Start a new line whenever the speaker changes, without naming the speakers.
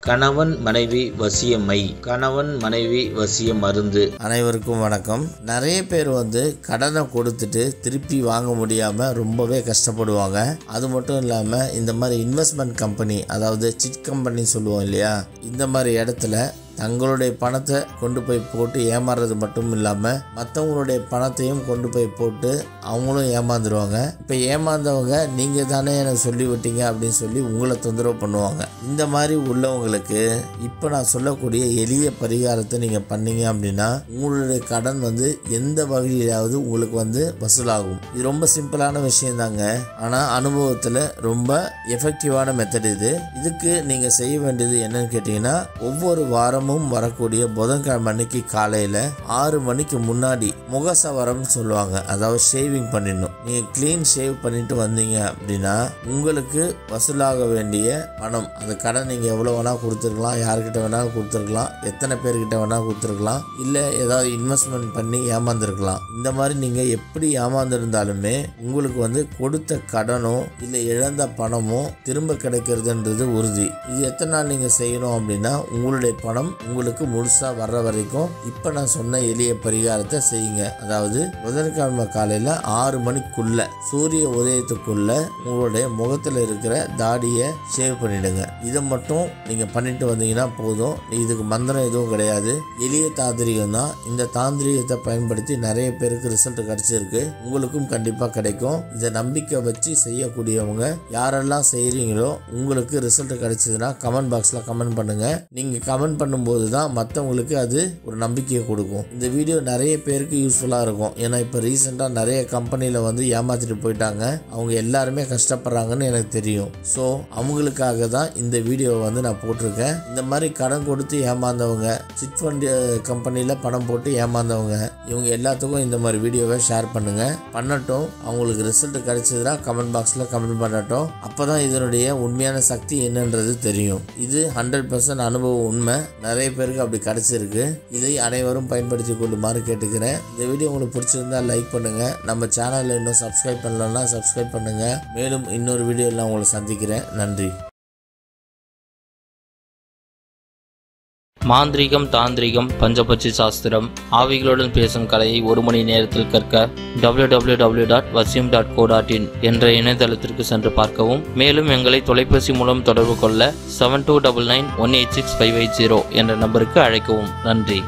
கணவன் மனைவி வசியமை கணவன் மனைவி வசிய மருந்து
அனைவருக்கும் வணக்கம் நிறைய பேர் வந்து கடனை கொடுத்துட்டு திருப்பி வாங்க முடியாமல் ரொம்பவே கஷ்டப்படுவாங்க அது மட்டும் இல்லாமல் இந்த மாதிரி இன்வெஸ்ட்மெண்ட் கம்பெனி அதாவது சிட் கம்பெனி சொல்லுவோம் இல்லையா இந்த மாதிரி இடத்துல தங்களுடைய பணத்தை கொண்டு போய் போட்டு ஏமாறுறது மட்டும் இல்லாமல் மற்றவங்களுடைய பணத்தையும் கொண்டு போய் போட்டு அவங்களும் ஏமாந்துருவாங்க இப்போ ஏமாந்தவங்க நீங்கள் தானே எனக்கு சொல்லி விட்டீங்க அப்படின்னு சொல்லி உங்களை தொந்தரவு பண்ணுவாங்க இந்த மாதிரி உள்ளவங்களுக்கு இப்போ நான் சொல்லக்கூடிய எளிய பரிகாரத்தை நீங்கள் பண்ணீங்க அப்படின்னா உங்களுடைய கடன் வந்து எந்த வகையிலாவது உங்களுக்கு வந்து வசூலாகும் இது ரொம்ப சிம்பிளான விஷயம் தாங்க ஆனால் அனுபவத்தில் ரொம்ப எஃபெக்டிவான மெத்தட் இது இதுக்கு நீங்கள் செய்ய வேண்டியது என்னன்னு கேட்டிங்கன்னா ஒவ்வொரு வாரமும் வரக்கூடிய புதன்கிழமை அன்னைக்கு காலையில் ஆறு மணிக்கு முன்னாடி முகசவரம்னு சொல்லுவாங்க அதாவது ஷேவிங் பண்ணிடணும் நீங்கள் க்ளீன் ஷேவ் பண்ணிட்டு வந்தீங்க அப்படின்னா உங்களுக்கு வசூலாக வேண்டிய பணம் அந்த கடன் நீங்கள் எவ்வளோ வேணால் கொடுத்துருக்கலாம் யார்கிட்ட வேணாலும் கொடுத்துருக்கலாம் எத்தனை பேர்கிட்ட வேணால் கொடுத்துருக்கலாம் இல்லை ஏதாவது இன்வெஸ்ட்மெண்ட் பண்ணி ஏமாந்துருக்கலாம் இந்த மாதிரி நீங்கள் எப்படி ஏமாந்துருந்தாலுமே உங்களுக்கு வந்து கொடுத்த கடனோ இல்லை இழந்த பணமோ திரும்ப கிடைக்கிறதுன்றது உறுதி இது எத்தனை நாள் நீங்கள் செய்யணும் அப்படின்னா உங்களுடைய பணம் உங்களுக்கு முழுசாக வர்ற வரைக்கும் இப்போ நான் சொன்ன எளிய பரிகாரத்தை செய்யுங்க அதாவது புதன்கிழமை காலையில் ஆறு மணிக்குள்ள சூரிய உதயத்துக்குள்ள உங்களுடைய முகத்தில் இருக்கிற தாடியை ஷேவ் பண்ணிடுங்க இதை மட்டும் நீங்கள் பண்ணிட்டு வந்தீங்கன்னா போதும் இதுக்கு மந்திரம் எதுவும் கிடையாது எளிய தாந்திரிகம் தான் இந்த தாந்திரிகத்தை பயன்படுத்தி நிறைய பேருக்கு ரிசல்ட் கிடைச்சிருக்கு உங்களுக்கும் கண்டிப்பாக கிடைக்கும் இதை நம்பிக்கை வச்சு செய்யக்கூடியவங்க யாரெல்லாம் செய்கிறீங்களோ உங்களுக்கு ரிசல்ட் கிடைச்சதுன்னா கமெண்ட் பாக்ஸில் கமெண்ட் பண்ணுங்க நீங்கள் கமெண்ட் பண்ணும்போது தான் மற்றவங்களுக்கு அது ஒரு நம்பிக்கையை கொடுக்கும் இந்த வீடியோ நிறைய பேருக்கு யூஸ்ஃபுல்லாக இருக்கும் ஏன்னா இப்போ ரீசெண்டாக நிறைய கம்பெனியில் வந்து ஏமாத்திட்டு போயிட்டாங்க அவங்க எல்லாருமே கஷ்டப்படுறாங்கன்னு எனக்கு தெரியும் ஸோ அவங்களுக்காக தான் இந்த வீடியோவை வந்து நான் போட்டிருக்கேன் இந்த மாதிரி கடன் கொடுத்து ஏமாந்தவங்க சிட் ஃபண்ட் கம்பெனியில் பணம் போட்டு ஏமாந்தவங்க இவங்க எல்லாத்துக்கும் இந்த மாதிரி வீடியோவை ஷேர் பண்ணுங்க பண்ணட்டும் அவங்களுக்கு ரிசல்ட் கிடைச்சதுன்னா கமெண்ட் பாக்ஸில் கமெண்ட் பண்ணட்டும் அப்போ தான் இதனுடைய உண்மையான சக்தி என்னன்றது தெரியும் இது ஹண்ட்ரட் பர்சன்ட் அனுபவம் உண்மை நிறைய பேருக்கு அப்படி கிடைச்சிருக்கு இதை அனைவரும் பயன்படுத்தி கொள்ளுமாறு கேட்டுக்கிறேன் இந்த வீடியோ உங்களுக்கு பிடிச்சிருந்தா லைக் பண்ணுங்க நம்ம சேனலில் இன்னும் சப்ஸ்கிரைப் பண்ணலன்னா சப்ஸ்கிரைப் பண்ணுங்க மேலும் இன்னொரு வீடியோவில் உங்களை சந்திக்கிறேன் நன்றி
மாந்திரீகம் தாந்திரிகம் பஞ்சபட்சி சாஸ்திரம் ஆவிகளுடன் பேசும் கலையை ஒரு மணி நேரத்தில் கற்க www.vasyam.co.in டாட் வசியம் டாட் கோ டாட் இன் என்ற இணையதளத்திற்கு சென்று பார்க்கவும் மேலும் எங்களை தொலைபேசி மூலம் தொடர்பு கொள்ள seven two double nine one eight six five eight zero என்ற நம்பருக்கு அழைக்கவும் நன்றி